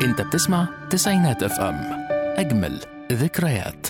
انت بتسمع تسعينات اف ام اجمل ذكريات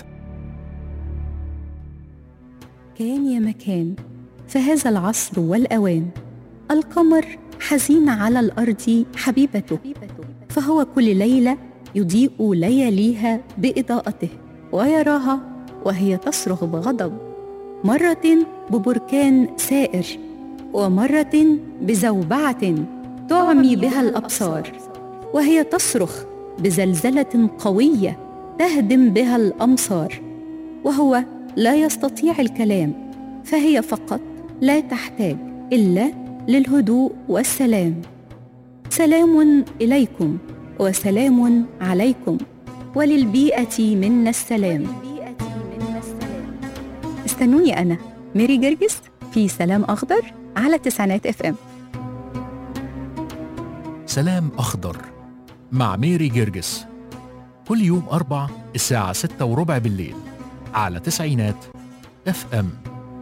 كان يا مكان في هذا العصر والأوان القمر حزين على الأرض حبيبته فهو كل ليلة يضيء لياليها بإضاءته ويراها وهي تصرخ بغضب مرة ببركان سائر ومرة بزوبعة تعمي بها الأبصار وهي تصرخ بزلزلة قوية تهدم بها الأمصار وهو لا يستطيع الكلام فهي فقط لا تحتاج الا للهدوء والسلام سلام اليكم وسلام عليكم وللبيئه منا السلام استنوني انا ميري جرجس في سلام اخضر على تسعينات اف ام سلام أخضر مع ميري جرجس كل يوم أربع الساعة ستة وربع بالليل على تسعينات اف ام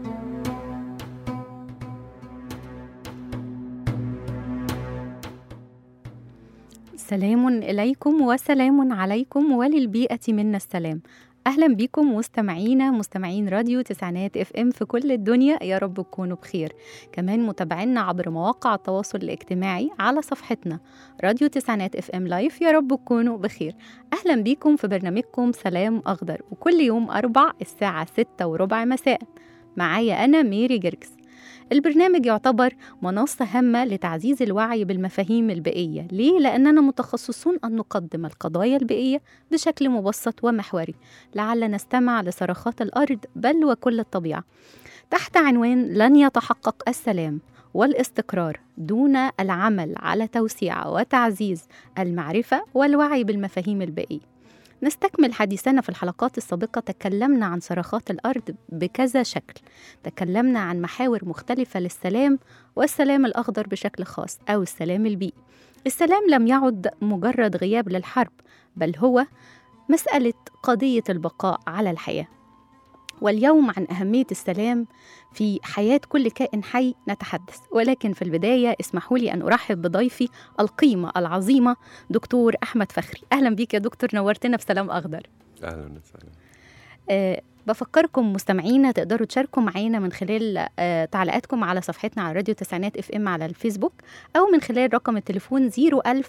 سلام إليكم وسلام عليكم وللبيئة منا السلام أهلا بكم مستمعينا مستمعين راديو تسعينات اف ام في كل الدنيا يا رب تكونوا بخير كمان متابعينا عبر مواقع التواصل الاجتماعي على صفحتنا راديو تسعينات اف ام لايف يا رب تكونوا بخير أهلا بكم في برنامجكم سلام أخضر وكل يوم أربع الساعة ستة وربع مساء معايا أنا ميري جرجس البرنامج يعتبر منصة هامة لتعزيز الوعي بالمفاهيم البيئية ليه؟ لأننا متخصصون أن نقدم القضايا البيئية بشكل مبسط ومحوري لعل نستمع لصرخات الأرض بل وكل الطبيعة تحت عنوان لن يتحقق السلام والاستقرار دون العمل على توسيع وتعزيز المعرفة والوعي بالمفاهيم البيئية نستكمل حديثنا في الحلقات السابقة تكلمنا عن صرخات الأرض بكذا شكل تكلمنا عن محاور مختلفة للسلام والسلام الأخضر بشكل خاص أو السلام البيئي السلام لم يعد مجرد غياب للحرب بل هو مسألة قضية البقاء على الحياة واليوم عن أهمية السلام في حياة كل كائن حي نتحدث ولكن في البداية اسمحوا لي أن أرحب بضيفي القيمة العظيمة دكتور أحمد فخري أهلا بيك يا دكتور نورتنا في سلام أخضر اهلا وسهلا أه بفكركم مستمعينا تقدروا تشاركوا معانا من خلال أه تعليقاتكم على صفحتنا على راديو تسعينات اف ام على الفيسبوك او من خلال رقم التليفون 010427894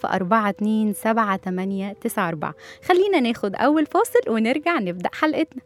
خلينا ناخد اول فاصل ونرجع نبدا حلقتنا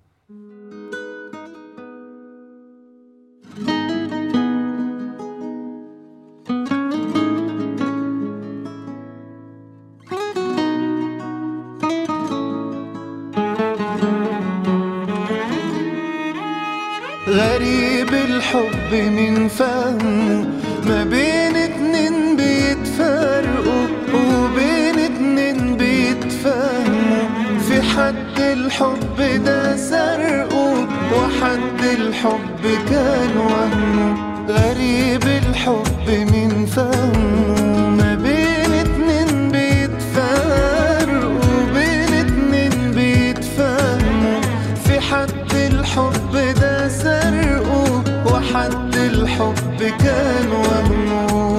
غريب الحب من فهمه ما بين اتنين بيتفرقوا وبين اتنين بيتفهموا في حد الحب ده سرقه وحد الحب كان وهمه غريب الحب من فهمه ما بين اتنين بيتفرقوا وبين اتنين بيتفهموا في حد الحب ده سرقه وحد الحب كان وهمه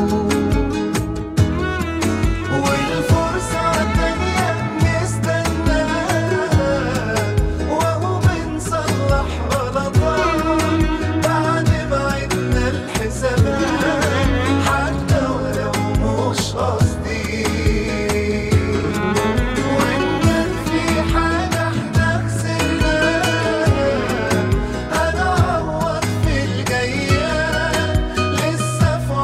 والفرصة التانية بنستناها وهو بنصلح غلطات بعد ما عدنا الحسابات حتى ولو مش قصدي وإن كان في حاجة احنا خسرناها هنعوض في الجاية لسه في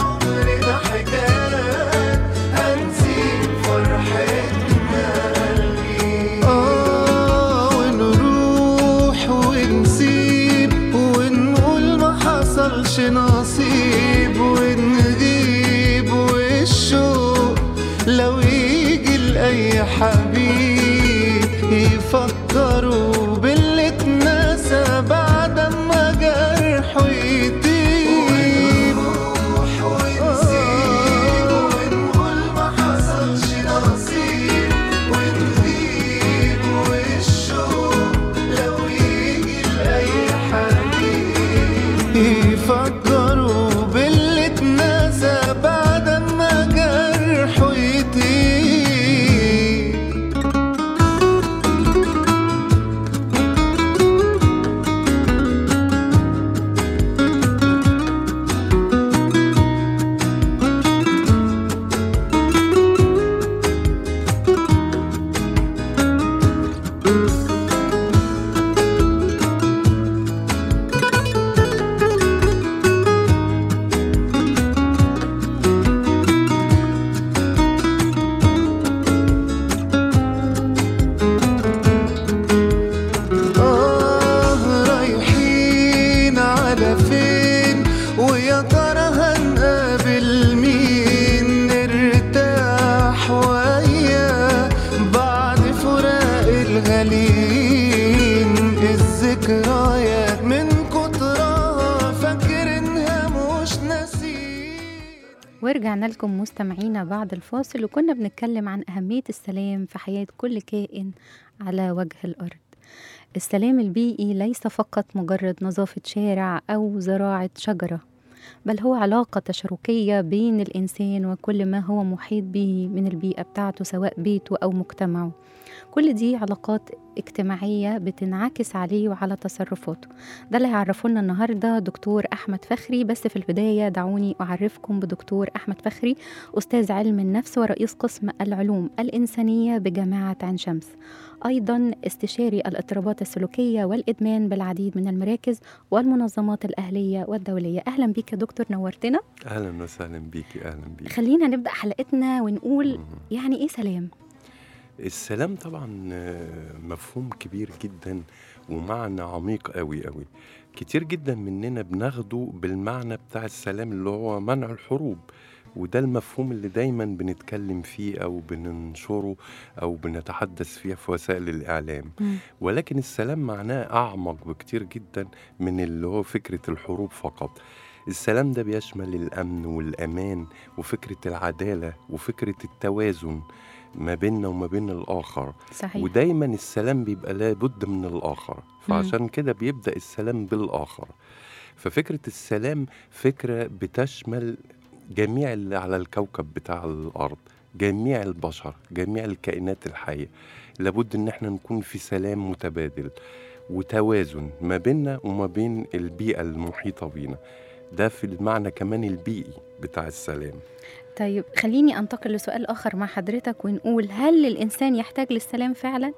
ورجعنا لكم مستمعينا بعد الفاصل وكنا بنتكلم عن أهمية السلام في حياة كل كائن على وجه الأرض السلام البيئي ليس فقط مجرد نظافة شارع أو زراعة شجرة بل هو علاقة تشاركية بين الإنسان وكل ما هو محيط به من البيئة بتاعته سواء بيته أو مجتمعه كل دي علاقات اجتماعية بتنعكس عليه وعلى تصرفاته ده اللي هيعرفونا النهاردة دكتور أحمد فخري بس في البداية دعوني أعرفكم بدكتور أحمد فخري أستاذ علم النفس ورئيس قسم العلوم الإنسانية بجامعة عين شمس أيضا استشاري الاضطرابات السلوكية والإدمان بالعديد من المراكز والمنظمات الأهلية والدولية أهلا بيك يا دكتور نورتنا اهلا وسهلا بيكي اهلا بيكي خلينا نبدأ حلقتنا ونقول مم. يعني إيه سلام السلام طبعا آه، مفهوم كبير جدا ومعنى عميق قوي قوي كتير جدا مننا بناخده بالمعنى بتاع السلام اللي هو منع الحروب وده المفهوم اللي دايما بنتكلم فيه او بننشره او بنتحدث فيه في وسائل الاعلام ولكن السلام معناه اعمق بكتير جدا من اللي هو فكره الحروب فقط السلام ده بيشمل الامن والامان وفكره العداله وفكره التوازن ما بيننا وما بين الاخر صحيح ودايما السلام بيبقى لابد من الآخر فعشان كده بيبدأ السلام بالآخر ففكرة السلام فكرة بتشمل جميع اللي على الكوكب بتاع الأرض جميع البشر جميع الكائنات الحية لابد إن احنا نكون في سلام متبادل وتوازن ما بيننا وما بين البيئة المحيطة بينا ده في المعنى كمان البيئي بتاع السلام طيب خليني أنتقل لسؤال آخر مع حضرتك ونقول هل الإنسان يحتاج للسلام فعلا؟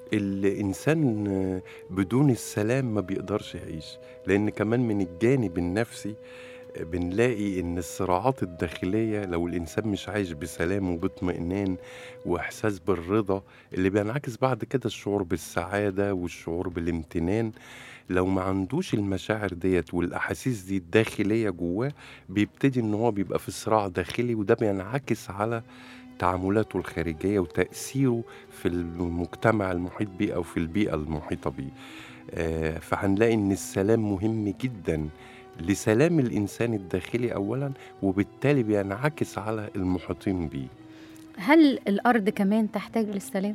الإنسان آه، بدون السلام ما بيقدرش يعيش لأن كمان من الجانب النفسي آه، بنلاقي إن الصراعات الداخلية لو الإنسان مش عايش بسلام وباطمئنان وإحساس بالرضا اللي بينعكس بعد كده الشعور بالسعادة والشعور بالامتنان لو ما عندوش المشاعر ديت والأحاسيس دي الداخلية جواه بيبتدي إن هو بيبقى في صراع داخلي وده بينعكس على تعاملاته الخارجية وتأثيره في المجتمع المحيط بيه أو في البيئة المحيطة بيه آه، فهنلاقي إن السلام مهم جدا لسلام الإنسان الداخلي أولا وبالتالي بينعكس على المحيطين بيه هل الأرض كمان تحتاج للسلام؟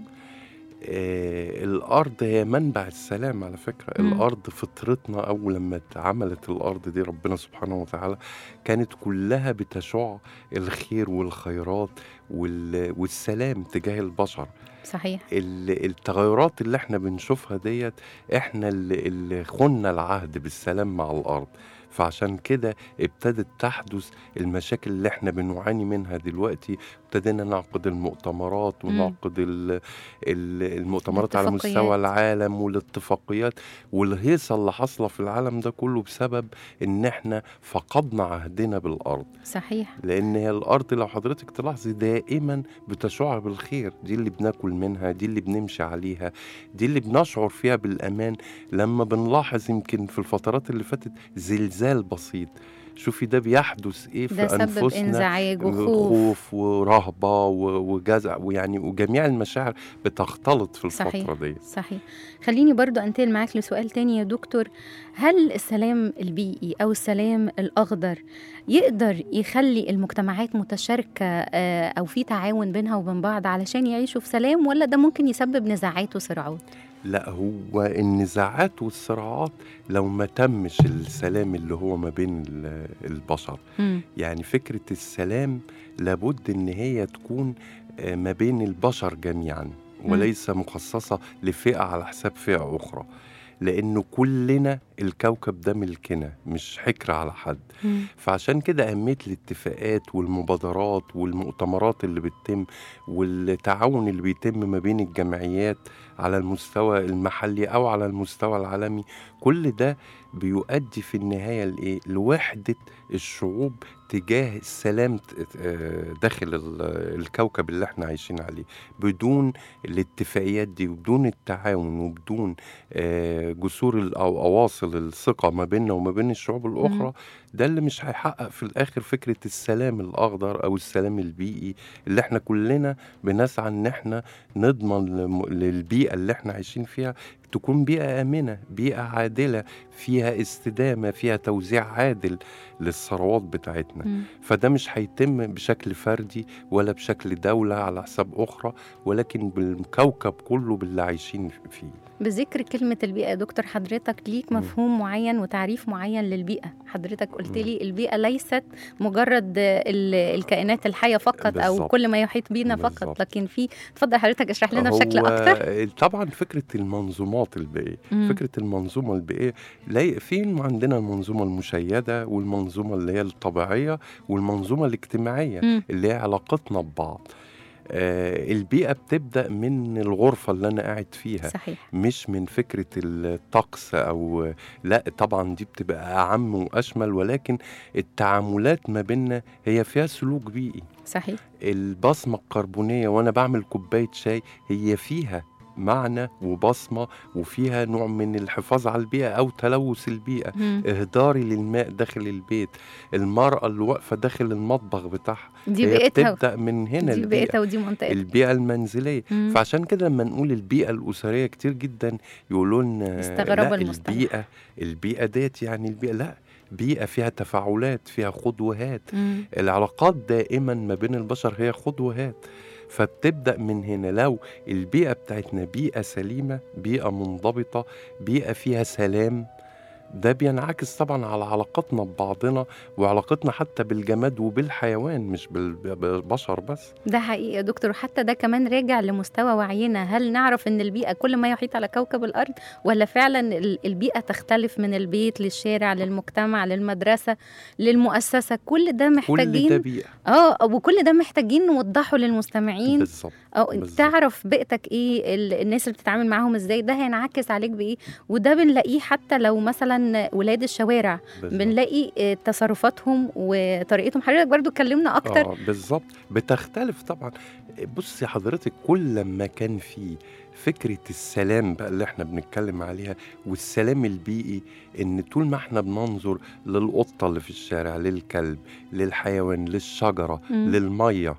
آه، الأرض هي منبع السلام على فكرة مم. الأرض فطرتنا أول لما اتعملت الأرض دي ربنا سبحانه وتعالى كانت كلها بتشع الخير والخيرات وال- والسلام تجاه البشر صحيح ال- التغيرات اللي احنا بنشوفها ديت احنا اللي, اللي خنا العهد بالسلام مع الارض فعشان كده ابتدت تحدث المشاكل اللي احنا بنعاني منها دلوقتي ابتدينا نعقد المؤتمرات مم. ونعقد ال- ال- المؤتمرات على الاتفاقيات. مستوى العالم والاتفاقيات والهيصة اللي حاصلة في العالم ده كله بسبب ان احنا فقدنا عهدنا بالارض صحيح لان هي الارض لو حضرتك تلاحظي دائما بتشع بالخير دي اللي بناكل منها دي اللي بنمشي عليها دي اللي بنشعر فيها بالامان لما بنلاحظ يمكن في الفترات اللي فاتت زلزال بسيط شوفي ده بيحدث ايه في ده سبب انفسنا انزعاج وخوف خوف ورهبه و- وجزع ويعني وجميع المشاعر بتختلط في الفتره صحيح. دي صحيح خليني برضو أنتقل معاك لسؤال تاني يا دكتور هل السلام البيئي أو السلام الأخضر يقدر يخلي المجتمعات متشاركة آه، أو في تعاون بينها وبين بعض علشان يعيشوا في سلام ولا ده ممكن يسبب نزاعات وصراعات؟ لا هو النزاعات والصراعات لو ما تمش السلام اللي هو ما بين ال- البشر مم. يعني فكرة السلام لابد إن هي تكون آه، ما بين البشر جميعا وليس مخصصة لفئة على حساب فئة أخرى لأنه كلنا الكوكب ده ملكنا مش حكر على حد مم. فعشان كده أهمية الاتفاقات والمبادرات والمؤتمرات اللي بتتم والتعاون اللي بيتم ما بين الجمعيات على المستوى المحلي أو على المستوى العالمي كل ده بيؤدي في النهاية لإيه؟ لوحدة الشعوب تجاه السلام ت- آه، داخل ال- الكوكب اللي احنا عايشين عليه بدون الاتفاقيات دي وبدون التعاون وبدون آه، جسور ال- او اواصل الثقه ما بيننا وما بين الشعوب الاخرى ده اللي مش هيحقق في الاخر فكره السلام الاخضر او السلام البيئي اللي احنا كلنا بنسعى ان احنا نضمن لم- للبيئه اللي احنا عايشين فيها تكون بيئة آمنة بيئة عادلة فيها استدامة فيها توزيع عادل للثروات بتاعتنا مم. فده مش هيتم بشكل فردي ولا بشكل دولة على حساب أخرى ولكن بالكوكب كله باللي عايشين فيه بذكر كلمة البيئة يا دكتور حضرتك ليك مم. مفهوم معين وتعريف معين للبيئة حضرتك قلت مم. لي البيئة ليست مجرد ال- الكائنات الحية فقط أو بالظبط. كل ما يحيط بينا فقط بالظبط. لكن في اتفضل حضرتك اشرح لنا بشكل هو أكتر طبعا فكرة المنظومات البيئية مم. فكرة المنظومة البيئية لا في عندنا المنظومة المشيدة والمنظومة اللي هي الطبيعية والمنظومة الاجتماعية مم. اللي هي علاقتنا ببعض آه البيئة بتبدأ من الغرفة اللي أنا قاعد فيها صحيح مش من فكرة الطقس أو لا طبعا دي بتبقى أعم وأشمل ولكن التعاملات ما بيننا هي فيها سلوك بيئي صحيح البصمة الكربونية وأنا بعمل كوباية شاي هي فيها معنى وبصمة وفيها نوع من الحفاظ على البيئة أو تلوث البيئة مم. إهداري للماء داخل البيت المرأة اللي واقفة داخل المطبخ بتاعها دي هي بيئتها بتبدأ من هنا دي البيئة بيئتها ودي منطقتها البيئة المنزلية مم. فعشان كده لما نقول البيئة الأسرية كتير جدا يقولوا لنا استغربوا لا المصطلح. البيئة البيئة ديت يعني البيئة لا بيئة فيها تفاعلات فيها خد وهات مم. العلاقات دائما ما بين البشر هي خد وهات فبتبدأ من هنا لو البيئة بتاعتنا بيئة سليمة بيئة منضبطة بيئة فيها سلام ده بينعكس طبعا على علاقتنا ببعضنا وعلاقتنا حتى بالجماد وبالحيوان مش بال- بالبشر بس ده حقيقي يا دكتور وحتى ده كمان راجع لمستوى وعينا هل نعرف ان البيئة كل ما يحيط على كوكب الأرض ولا فعلا ال- البيئة تختلف من البيت للشارع للمجتمع للمدرسة للمؤسسة كل ده كل ده محتاجين بيئة اه وكل ده محتاجين نوضحه للمستمعين بالظبط او بالظبط. تعرف بيئتك ايه ال- الناس اللي بتتعامل معاهم ازاي ده هينعكس عليك بايه وده بنلاقيه حتى لو مثلا ولاد الشوارع بالظبط. بنلاقي آه، تصرفاتهم وطريقتهم حضرتك برضو اتكلمنا اكتر اه بالظبط بتختلف طبعا بصي حضرتك كل ما كان في فكرة السلام بقى اللي احنا بنتكلم عليها والسلام البيئي ان طول ما احنا بننظر للقطة اللي في الشارع للكلب للحيوان للشجرة مم. للمية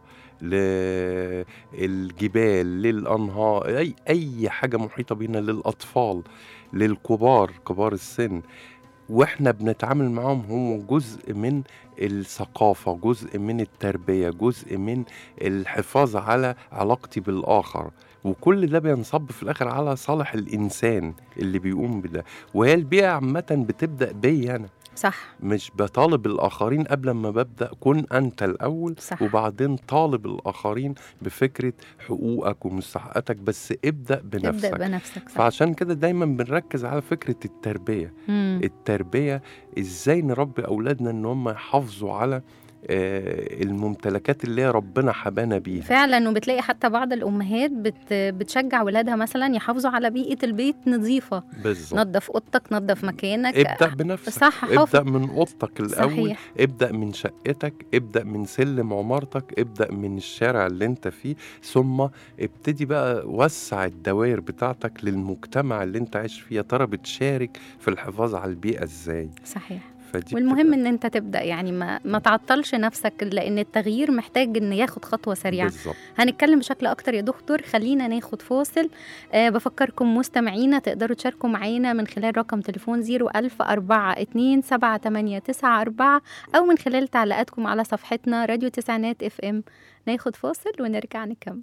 للجبال للأنهار أي, أي حاجة محيطة بينا للأطفال للكبار كبار السن واحنا بنتعامل معاهم هو جزء من الثقافة جزء من التربية جزء من الحفاظ على علاقتي بالآخر وكل ده بينصب في الآخر على صالح الإنسان اللي بيقوم بده وهي البيئة عامة بتبدأ بي أنا صح مش بطالب الآخرين قبل ما ببدأ كن أنت الأول صح. وبعدين طالب الآخرين بفكرة حقوقك ومستحقاتك بس ابدأ ابدأ بنفسك بنفسك صح فعشان كده دايما بنركز على فكرة التربية مم. التربية ازاي نربي اولادنا ان هم يحافظوا على آه، الممتلكات اللي هي ربنا حبانا بيها فعلا وبتلاقي حتى بعض الامهات بت بتشجع ولادها مثلا يحافظوا على بيئه البيت نظيفه بالظبط نظف اوضتك نظف مكانك ابدا بنفسك صح ابدا حافظ من اوضتك الاول صحيح ابدا من شقتك ابدا من سلم عمارتك ابدا من الشارع اللي انت فيه ثم ابتدي بقى وسع الدوائر بتاعتك للمجتمع اللي انت عايش فيه يا ترى بتشارك في الحفاظ على البيئه ازاي صحيح فدي والمهم بتبقى- ان انت تبدا يعني ما ما تعطلش نفسك لان التغيير محتاج ان ياخد خطوه سريعه بالظبط هنتكلم بشكل اكتر يا دكتور خلينا ناخد فاصل أه بفكركم مستمعينا تقدروا تشاركوا معانا من خلال رقم تليفون 01042 او من خلال تعليقاتكم على صفحتنا راديو تسعينات اف ام ناخد فاصل ونرجع نكمل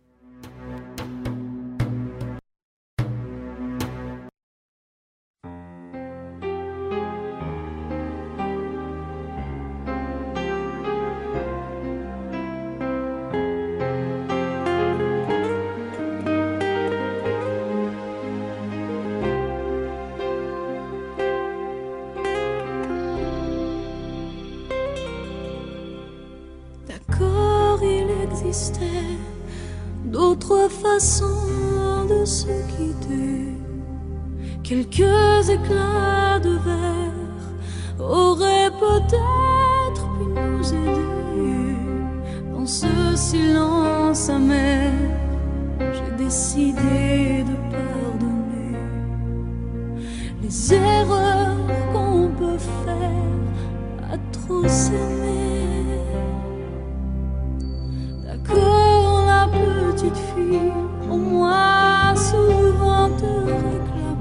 D'accord, il existait d'autres façons de se quitter. Quelques éclats de verre auraient peut-être pu nous aider. Dans ce silence amer, j'ai décidé de pardonner les erreurs qu'on peut faire à trop s'aimer. D'accord, la petite fille, au moins souvent te réclame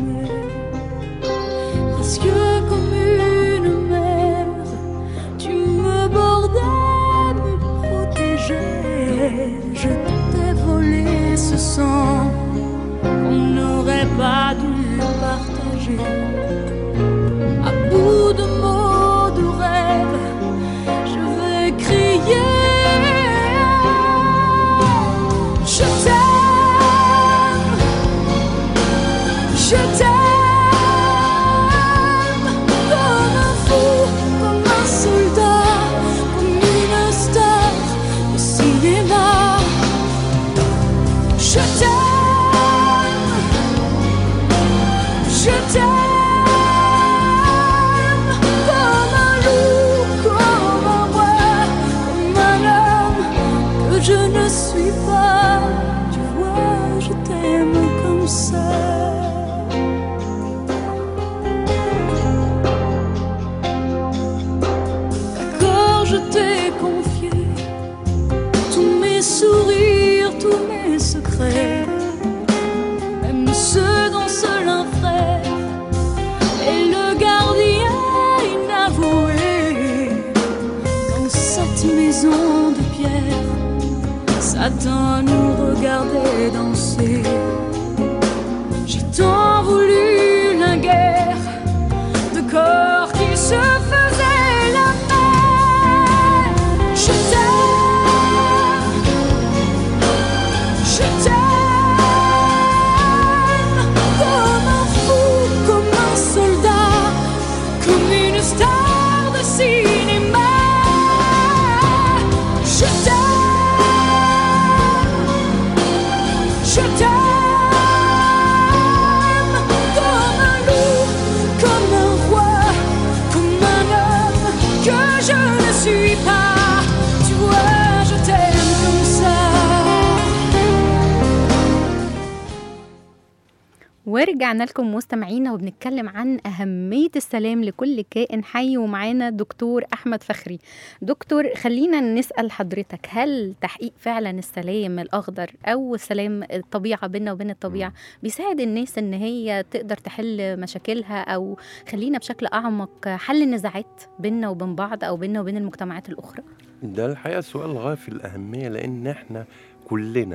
manger. À bout de mots, de rêves, je vais crier. Je t'aime, je t'aime comme un fou, comme un soldat, comme une star au cinéma. Je t'aime, je t'aime comme un loup, comme un roi, comme un homme que je ne suis pas. Tu vois, je t'aime comme ça. D'accord, je t'ai confié tous mes sourires, tous mes secrets, même ceux dont seul un frère est le gardien inavoué. Dans cette maison de pierre, Satan nous regardait danser. J'ai tant voulu la guerre de corps qui se faisaient la paix. Je t'aime, je t'aime comme un fou, comme un soldat, comme une star de cinéma. Je t'aime, je t'aime comme un loup, comme un roi, comme un homme que je ne suis pas. Tu vois, je t'aime comme ça. ورجعنا لكم مستمعينا وبنتكلم عن أهمية السلام لكل كائن حي ومعانا دكتور أحمد فخري دكتور خلينا نسأل حضرتك هل تحقيق فعلا السلام الأخضر أو سلام الطبيعة بيننا وبين الطبيعة بيساعد الناس إن هي تقدر تحل مشاكلها أو خلينا بشكل أعمق حل النزاعات بيننا وبين بعض أو بيننا وبين المجتمعات الأخرى ده الحقيقة سؤال غاية في الأهمية لأن إحنا كلنا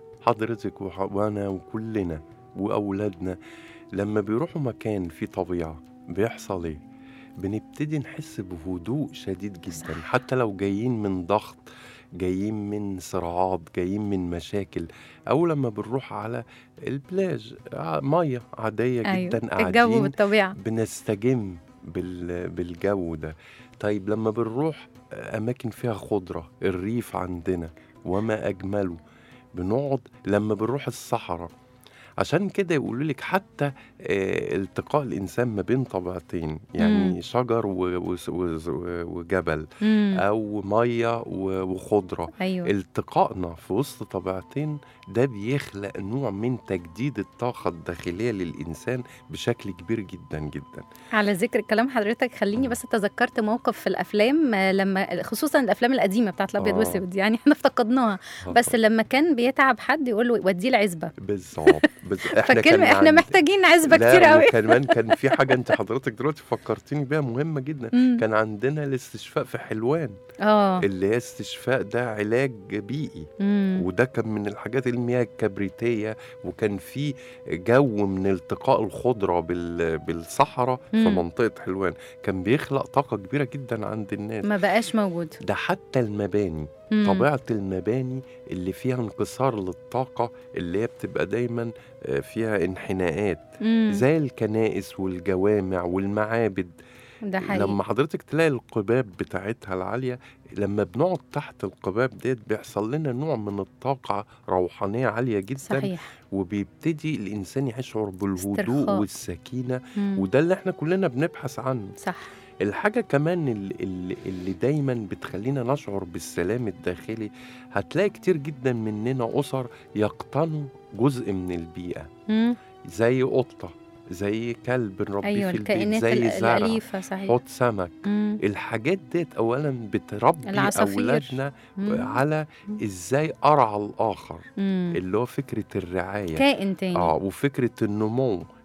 حضرتك وح- وأنا وكلنا وأولادنا لما بيروحوا مكان فيه طبيعة بيحصل إيه؟ بنبتدي نحس بهدوء شديد جدا صح. حتى لو جايين من ضغط جايين من صراعات جايين من مشاكل أو لما بنروح على البلاج ع- مية عادية جدا الجو قاعدين والطبيعة بنستجم بال... بالجو ده طيب لما بنروح أماكن فيها خضرة الريف عندنا وما أجمله بنقعد لما بنروح الصحراء عشان كده يقولوا لك حتى آه، التقاء الإنسان ما بين طبيعتين يعني مم. شجر و... و... و... وجبل مم. أو مية و... وخضرة أيوه التقائنا في وسط طبيعتين ده بيخلق نوع من تجديد الطاقة الداخلية للإنسان بشكل كبير جدا جدا على ذكر كلام حضرتك خليني بس تذكرت موقف في الافلام آه، لما خصوصا الافلام القديمه بتاعت الابيض آه. واسود يعني احنا افتقدناها بس لما كان بيتعب حد يقول له وديه العزبه بالظبط بس احنا فالكلمه كان احنا عند- محتاجين عزبه لا، كتير قوي وكمان كان في حاجة انت حضرتك دلوقتي فكرتني بيها مهمة جدا مم. كان عندنا الاستشفاء في حلوان اه اللي هي استشفاء ده علاج بيئي مم. وده كان من الحاجات المياه الكبريتية وكان في جو من التقاء الخضرة بال... بالصحراء في مم. منطقة حلوان كان بيخلق طاقة كبيرة جدا عند الناس ما بقاش موجود ده حتى المباني مم. طبيعة المباني اللي فيها انكسار للطاقة اللي هي بتبقى دايما آه، فيها انحناءات مم. زي الكنائس والجوامع والمعابد ده حقيقي لما حضرتك تلاقي القباب بتاعتها العالية لما بنقعد تحت القباب ديت بيحصل لنا نوع من الطاقة روحانية عالية جدا صحيح وبيبتدي الإنسان يشعر بالهدوء استرخاء. والسكينة مم. وده اللي احنا كلنا بنبحث عنه صح الحاجة كمان اللي, اللي, اللي دايما بتخلينا نشعر بالسلام الداخلي هتلاقي كتير جدا مننا أسر يقتنوا جزء من البيئة مم. زي قطة زي كلب نربيه ايوه في البيت الكائنات زي ال- زرع الاليفه صحيح حوض سمك مم. الحاجات ديت اولا بتربي العصافير. اولادنا مم. على ازاي ارعى الاخر مم. اللي هو فكره الرعايه كائن تاني اه وفكره النمو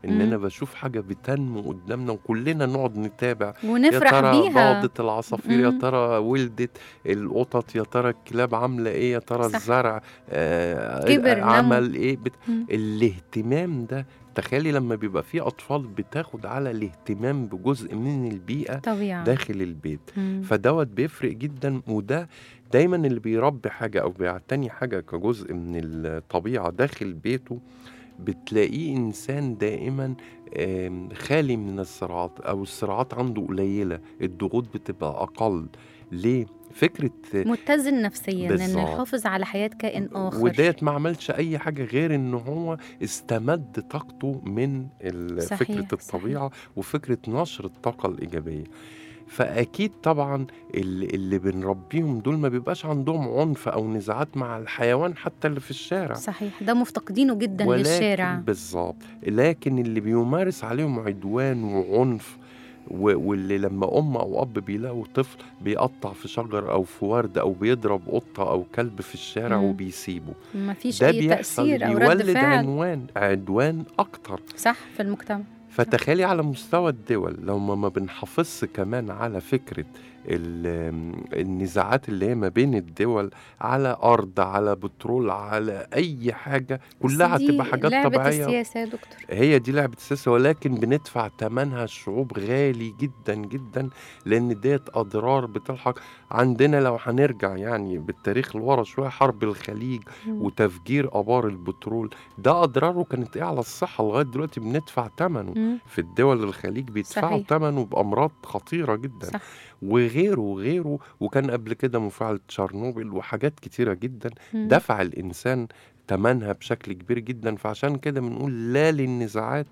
ان مم. انا بشوف حاجه بتنمو قدامنا وكلنا نقعد نتابع يا ونفرح ترى بيها باضت العصافير يا مم. ترى ولدت القطط يا ترى الكلاب عامله ايه يا ترى صح. الزرع آه كبر، نمو. عمل ايه بت... مم. الاهتمام ده تخيلي لما بيبقى في اطفال بتاخد على الاهتمام بجزء من البيئه طبيعة داخل البيت مم. فدوت بيفرق جدا وده دايما اللي بيربي حاجه او بيعتني حاجه كجزء من الطبيعه داخل بيته بتلاقيه انسان دائما آم، خالي من الصراعات او الصراعات عنده قليله الضغوط بتبقى اقل ليه فكره متزن نفسيا ان بالظبط. يحافظ على حياة كائن آخر وديت ما عملش اي حاجه غير ان هو استمد طاقته من ال- صحيح، فكره الطبيعه وفكره نشر الطاقه الايجابيه فاكيد طبعا اللي, اللي بنربيهم دول ما بيبقاش عندهم عنف او نزاعات مع الحيوان حتى اللي في الشارع صحيح ده مفتقدينه جدا ولكن للشارع بالظبط لكن اللي بيمارس عليهم عدوان وعنف و- واللي لما ام او اب بيلاقوا طفل بيقطع في شجر او في ورد او بيضرب قطه او كلب في الشارع مم. وبيسيبه ما فيش ده اي بيحصل تأثير او رد بيولد فعل عنوان عدوان اكتر صح في المجتمع فتخيلي على مستوى الدول لو ما ما بنحافظش كمان على فكرة ال- النزاعات اللي هي ما بين الدول على أرض على بترول على أي حاجة كلها بس دي هتبقى حاجات لعبة طبيعية السياسة يا دكتور هي دي لعبة السياسة ولكن بندفع ثمنها الشعوب غالي جدا جدا لأن ديت أضرار بتلحق عندنا لو هنرجع يعني بالتاريخ لورا شوية حرب الخليج مم. وتفجير آبار البترول ده أضراره كانت إيه على الصحة لغاية دلوقتي بندفع ثمنه مم. في الدول الخليج بيدفعوا صحيح. ثمنه بأمراض خطيرة جدا صح وغيره وغيره وكان قبل كده مفاعل تشارنوبل وحاجات كتيرة جدا مم. دفع الإنسان ثمنها بشكل كبير جدا فعشان كده بنقول لا للنزاعات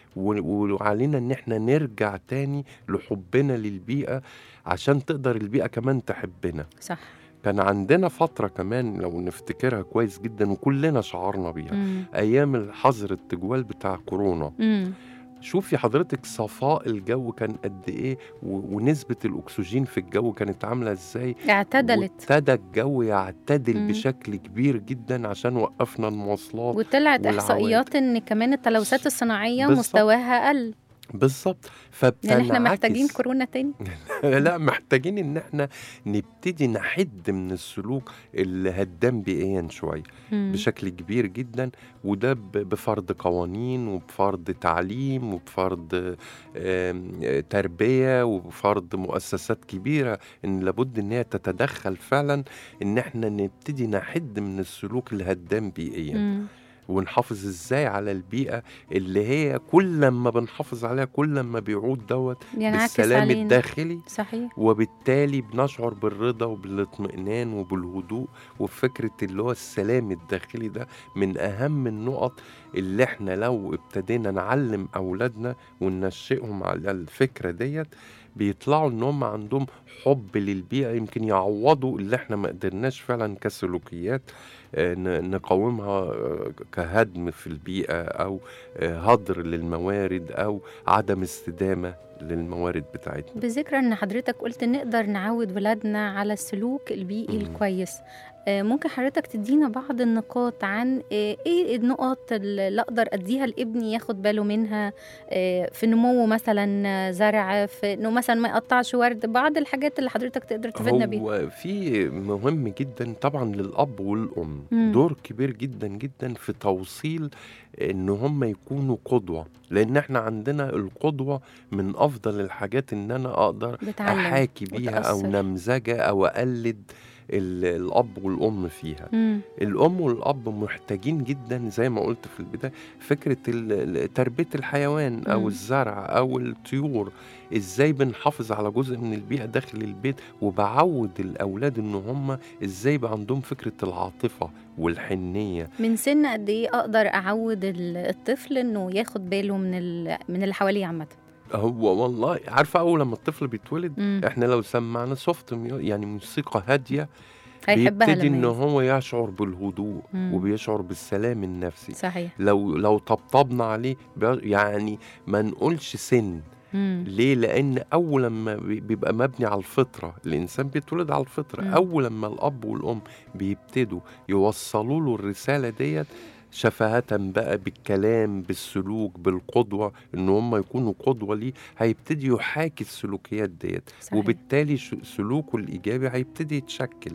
و- وعلينا ان احنا نرجع تاني لحبنا للبيئة عشان تقدر البيئة كمان تحبنا صح كان عندنا فترة كمان لو نفتكرها كويس جدا وكلنا شعرنا بيها مم. ايام الحظر التجوال بتاع كورونا مم. شوفي حضرتك صفاء الجو كان قد ايه و- ونسبة الأكسجين في الجو كانت عاملة ازاي اعتدلت وابتدى الجو يعتدل مم. بشكل كبير جدا عشان وقفنا المواصلات وطلعت والعوادم. احصائيات ان كمان التلوثات الصناعيه بالظبط. مستواها قل بالظبط يعني احنا محتاجين فبتنعكس كورونا تاني لا محتاجين ان احنا نبتدي نحد من السلوك اللي هدام بيئيا شويه مم. بشكل كبير جدا وده ب- بفرض قوانين وبفرض تعليم وبفرض آم، تربيه وبفرض مؤسسات كبيره ان لابد ان هي تتدخل فعلا ان احنا نبتدي نحد من السلوك الهدام بيئيا مم. ونحافظ ازاي على البيئه اللي هي كل ما بنحافظ عليها كل ما بيعود دوت ينعكس بالسلام علينا الداخلي صحيح وبالتالي بنشعر بالرضا وبالاطمئنان وبالهدوء وفكرة اللي هو السلام الداخلي ده من أهم النقط اللي احنا لو ابتدينا نعلم أولادنا وننشئهم على الفكرة ديت بيطلعوا ان هم عندهم حب للبيئة يمكن يعوضوا اللي احنا ما قدرناش فعلا كسلوكيات آه، ن- نقاومها آه، كهدم في البيئة أو آه، هدر للموارد أو عدم استدامة للموارد بتاعتنا بذكر ان حضرتك قلت نقدر نعود ولادنا على السلوك البيئي مم. الكويس آه، ممكن حضرتك تدينا بعض النقاط عن آه، ايه النقط اللي اقدر اديها لابني ياخد باله منها آه، في نموه مثلا آه، زرع في انه مثلا ما يقطعش ورد بعض الحاجات اللي حضرتك تقدر تفيدنا بيها هو في مهم جدا طبعا للاب والام مم. دور كبير جدا جدا في توصيل ان هم يكونوا قدوه لان احنا عندنا القدوه من افضل الحاجات ان انا اقدر بتعلم احاكي بيها او وتأثر. نمذجه او اقلد ال- الاب والام فيها مم. الام والاب محتاجين جدا زي ما قلت في البدايه فكره ال- ال- تربيه الحيوان او مم. الزرع او الطيور ازاي بنحافظ على جزء من البيئه داخل البيت وبعود الاولاد ان هم ازاي يبقى عندهم فكره العاطفه والحنيه من سن قد ايه اقدر اعود ال- الطفل انه ياخد باله من ال- من اللي حواليه عامه هو والله عارفه اول لما الطفل بيتولد مم. احنا لو سمعنا سوفت ميو- يعني موسيقى هاديه هيحبها بيبتدي لما ان ينزل. هو يشعر بالهدوء مم. وبيشعر بالسلام النفسي صحيح لو لو طبطبنا عليه بي- يعني ما نقولش سن مم. ليه لان اول ما بي- بيبقى مبني على الفطره الانسان بيتولد على الفطره مم. اول ما الاب والام بيبتدوا يوصلوا له الرساله ديت شفهة بقى بالكلام بالسلوك بالقدوة ان هم يكونوا قدوة ليه هيبتدي يحاكي السلوكيات ديت صحيح. وبالتالي ش- سلوكه الايجابي هيبتدي يتشكل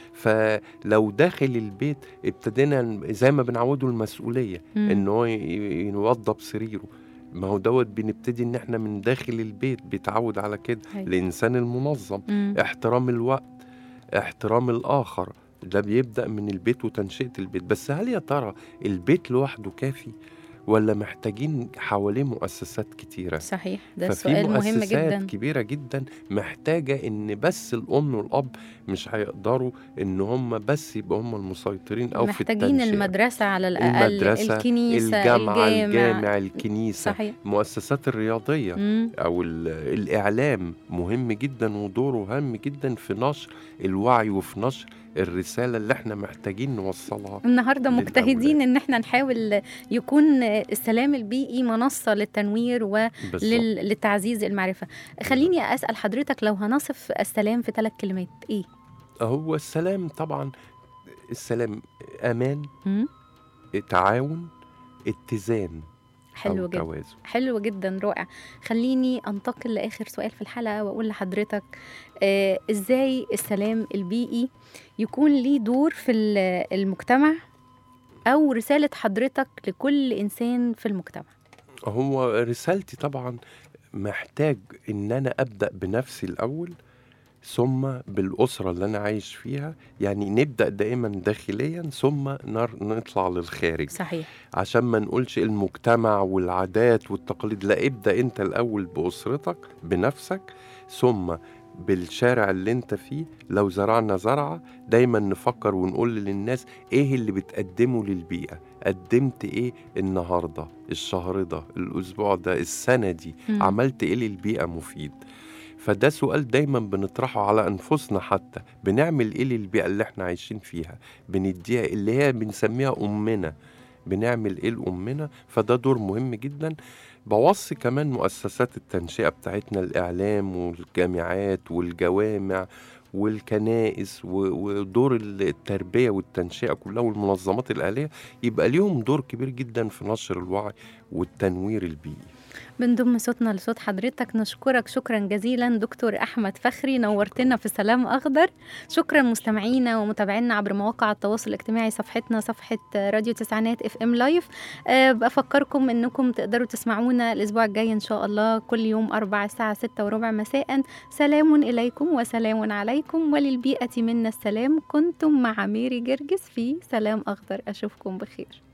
فلو داخل البيت ابتدينا ن- زي ما بنعوده المسؤوليه مم. ان هو ي- ي- يوضب سريره ما هو دوت بنبتدي ان احنا من داخل البيت بيتعود على كده أيوة. الانسان المنظم مم. احترام الوقت احترام الاخر ده بيبدا من البيت وتنشئه البيت بس هل يا ترى البيت لوحده كافي ولا محتاجين حواليه مؤسسات كتيره صحيح ده ففي سؤال مهم مؤسسات جدا كبيرة جدا محتاجة إن بس الأم والأب مش هيقدروا إن هم بس يبقوا هم المسيطرين أو في محتاجين التنشئة المدرسة على الأقل المدرسة الكنيسة الجامعة الجامع الجامع الكنيسة صحيح المؤسسات الرياضية مم. أو ال- الإعلام مهم جدا ودوره هام جدا في نشر الوعي وفي نشر الرسالة اللي احنا محتاجين نوصلها النهارده للأولاد. مجتهدين ان احنا نحاول يكون السلام البيئي منصه للتنوير بالظبط وللتعزيز المعرفه خليني اسال حضرتك لو هنصف السلام في ثلاث كلمات ايه هو السلام طبعا السلام أمان مم؟ تعاون اتزان حلو أو جدا توازن حلو جدا رائع خليني انتقل لاخر سؤال في الحلقه واقول لحضرتك آه ازاي السلام البيئي يكون ليه دور في ال- المجتمع او رساله حضرتك لكل انسان في المجتمع هو رسالتي طبعا محتاج ان انا ابدا بنفسي الاول ثم بالاسره اللي انا عايش فيها يعني نبدا دائما داخليا ثم نر- نطلع للخارج صحيح عشان ما نقولش المجتمع والعادات والتقاليد لا ابدا انت الاول باسرتك بنفسك ثم بالشارع اللي انت فيه لو زرعنا زرعه دايما نفكر ونقول للناس ايه اللي بتقدمه للبيئه قدمت ايه النهارده الشهر ده الاسبوع ده السنه دي مم. عملت ايه للبيئه مفيد فده سؤال دايما بنطرحه على انفسنا حتى بنعمل ايه للبيئه اللي احنا عايشين فيها بنديها اللي هي بنسميها امنا بنعمل ايه لامنا فده دور مهم جدا بوصي كمان مؤسسات التنشئه بتاعتنا الاعلام والجامعات والجوامع والكنائس و- ودور التربيه والتنشئه كلها والمنظمات الاهليه يبقى ليهم دور كبير جدا في نشر الوعي والتنوير البيئي بنضم صوتنا لصوت حضرتك نشكرك شكرا جزيلا دكتور احمد فخري نورتنا في سلام اخضر شكرا مستمعينا ومتابعينا عبر مواقع التواصل الاجتماعي صفحتنا صفحه راديو تسعينات اف ام لايف أه بفكركم انكم تقدروا تسمعونا الاسبوع الجاي ان شاء الله كل يوم اربع الساعه ستة وربع مساء سلام اليكم وسلام عليكم وللبيئه منا السلام كنتم مع ميري جرجس في سلام اخضر اشوفكم بخير